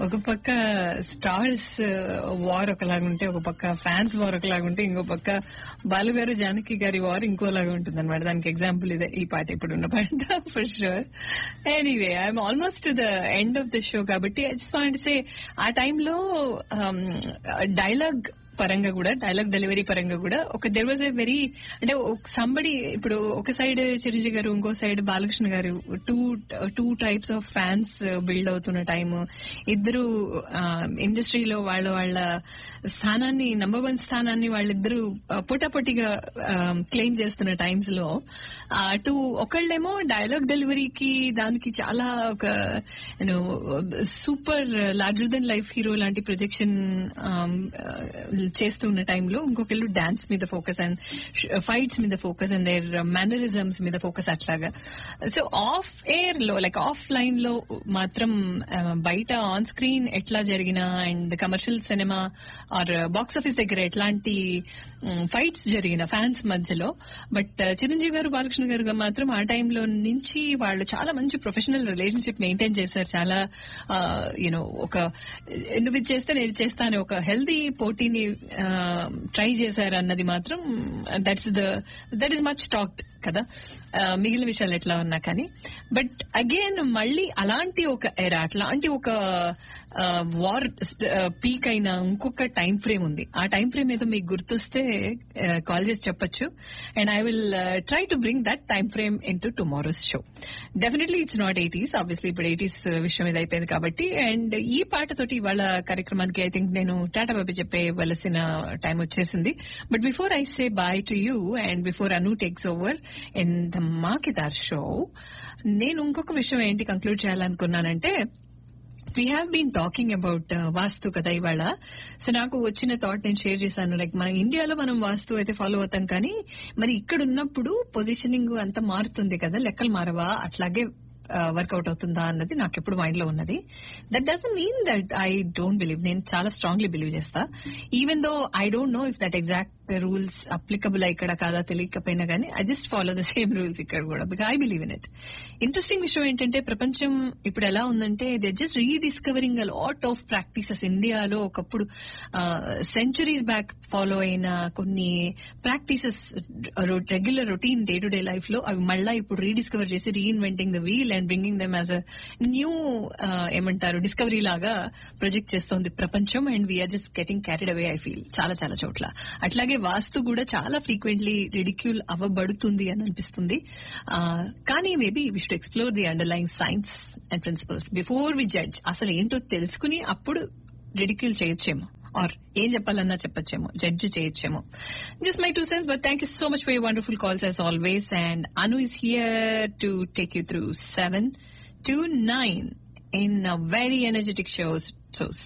ఒక పక్క stars war ఒకలాగుంటే ఒక పక్క ఫ్యాన్స్ వార్ ఒకలాగుంటే ఇంకో పక్క బాలు గారు జానకి గారి వార్ ఇంకోలాగా ఉంటుంది అనమాట దానికి ఎగ్జాంపుల్ ఇదే ఈ పాట ఇప్పుడు ఉన్న పాట for sure anyway I'm almost the end of the show కాబట్టి ఐ జస్ట్ వాంట్ సే ఆ టైంలో డైలాగ్ పరంగా కూడా డైలాగ్ డెలివరీ పరంగా కూడా ఒక దెర్ వాజ్ ఎ వెరీ అంటే సంబడి ఇప్పుడు ఒక సైడ్ చిరంజీవి గారు ఇంకో side Balakrishna garu two two types of fans build అవుతున్న టైం ఇద్దరు ఇండస్ట్రీలో వాళ్ళ వాళ్ళ స్థానాన్ని నంబర్ వన్ స్థానాన్ని వాళ్ళిద్దరూ పొటాపొటిగా క్లెయిమ్ చేస్తున్న టైమ్స్ లో అటు ఒకళ్ళేమో డైలాగ్ డెలివరీకి దానికి చాలా ఒక you know super larger than life hero లాంటి ప్రొజెక్షన్ చేస్తూ ఉన్న టైంలో ఇంకొకళ్ళు డాన్స్ మీద ఫోకస్ అండ్ ఫైట్స్ మీద ఫోకస్ అండ్ దేర్ మేనరిజమ్స్ మీద ఫోకస్ అట్లాగా సో ఆఫ్ ఎయిర్ లో లైక్ ఆఫ్ లైన్ లో మాత్రం బయట ఆన్ స్క్రీన్ ఎట్లా జరిగినా and commercial cinema or box office దగ్గర ఎట్లాంటి ఫైట్స్ జరిగిన ఫ్యాన్స్ మధ్యలో బట్ చిరంజీవి గారు బాలకృష్ణ గారు మాత్రం ఆ టైంలో నుంచి వాళ్ళు చాలా మంచి ప్రొఫెషనల్ రిలేషన్షిప్ మెయింటైన్ చేశారు చాలా యూనో ఒక నువ్వు ఇది చేస్తే నేను చేస్తా అని ఒక హెల్దీ పోటీని ట్రై చేశారు అన్నది మాత్రం that's the that is much talked కదా మిగిలిన విషయాలు ఎట్లా ఉన్నా కానీ బట్ అగైన్ మళ్ళీ అలాంటి ఒక ఎరా అట్లాంటి ఒక వార్ పీక్ అయిన ఇంకొక టైం ఫ్రేమ్ ఉంది ఆ టైం ఫ్రేమ్ ఏదో మీకు గుర్తొస్తే కాల్ చేసి చెప్పొచ్చు and I will try to bring that time frame into tomorrow's show definitely it's not eighties obviously ఇప్పుడు ఎయిటీస్ విషయం ఇది అయిపోయింది కాబట్టి అండ్ ఈ పాటతోటి ఇవాళ కార్యక్రమానికి ఐ థింక్ నేను టాటా బాబీ చెప్పేవలసిన టైం వచ్చేసింది but before I say bye to you and before Anu takes over in the మాకిదార్ షో నేను ఇంకొక విషయం ఏంటి కంక్లూడ్ చేయాలనుకున్నానంటే we have been talking about vastu కదా ఇవాళ సో నాకు వచ్చిన థాట్ నేను షేర్ చేశాను లైక్ మన ఇండియాలో మనం వాస్తు అయితే ఫాలో అవుతాం కానీ మరి ఇక్కడ ఉన్నప్పుడు పొజిషనింగ్ అంతా మారుతుంది కదా లెక్కలు మారవా అట్లాగే వర్కౌట్ అవుతుందా అన్నది నాకు ఎప్పుడు మైండ్ లో ఉన్నది that doesn't mean that I don't believe నేను చాలా స్ట్రాంగ్లీ బిలీవ్ చేస్తా even though I don't know if that exact rules applicable ఇక్కడ కాదా తెలియకపోయినా కానీ I just follow the same rules ఇక్కడ కూడా because I believe in it interesting విషయం ఏంటంటే ప్రపంచం ఇప్పుడు ఎలా ఉందంటే they just rediscovering a lot of practices ఇండియాలో ఒకప్పుడు సెంచరీస్ బ్యాక్ ఫాలో అయిన కొన్ని practices regular routine day to day life లో అవి మళ్ళా ఇప్పుడు రీడిస్కవర్ చేసి reinventing the wheel and bringing them as a new ఏమంటారు డిస్కవరీ లాగా ప్రొజెక్ట్ చేస్తోంది ప్రపంచం and we are just getting carried away I feel చాలా చాలా చోట్ల అట్లాగే వాస్తు కూడా చాలా ఫ్రీక్వెంట్లీ రిడిక్యూల్ అవ్వబడుతుంది అని అనిపిస్తుంది కానీ maybe we should explore the underline science and principles before we judge అసలు ఏంటో తెలుసుకుని అప్పుడు రిడిక్యూల్ చేయొచ్చేమో ఆర్ ఏం చెప్పాలన్నా చెప్పొచ్చేమో జడ్జ్ చేయొచ్చేమో just my two cents but thank you so much for you wonderful calls as always and Anu is here to take you through seven to nine in very energetic shows so